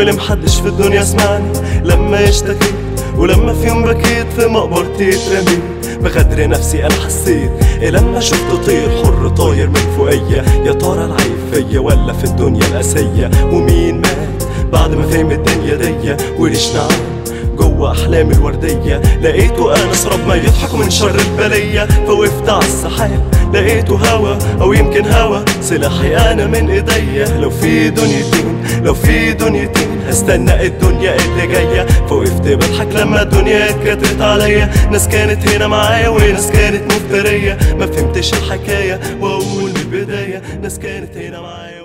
ولمحدش في الدنيا سمعني لما اشتكيت ولما في يوم بكيت في مقبرتي اترميت بغدر نفسي انا حسيت إيه لما شفت طير حر طاير من فوقيا يا ترى العيب فيا ولا في الدنيا القاسية ومين مات بعد ما فهم الدنيا ديا وليش نعم جوه احلامي الورديه لقيته انس رب ما يضحك من شر البليه فوقفت على السحاب لقيته هوا او يمكن هوا سلاحي انا من ايديا لو في دنيتين لو في دنيتين هستنى الدنيا اللي جايه فوقفت بضحك لما الدنيا اتكترت عليا ناس كانت هنا معايا وناس كانت مفتريه ما فهمتش الحكايه واقول من البدايه ناس كانت هنا معايا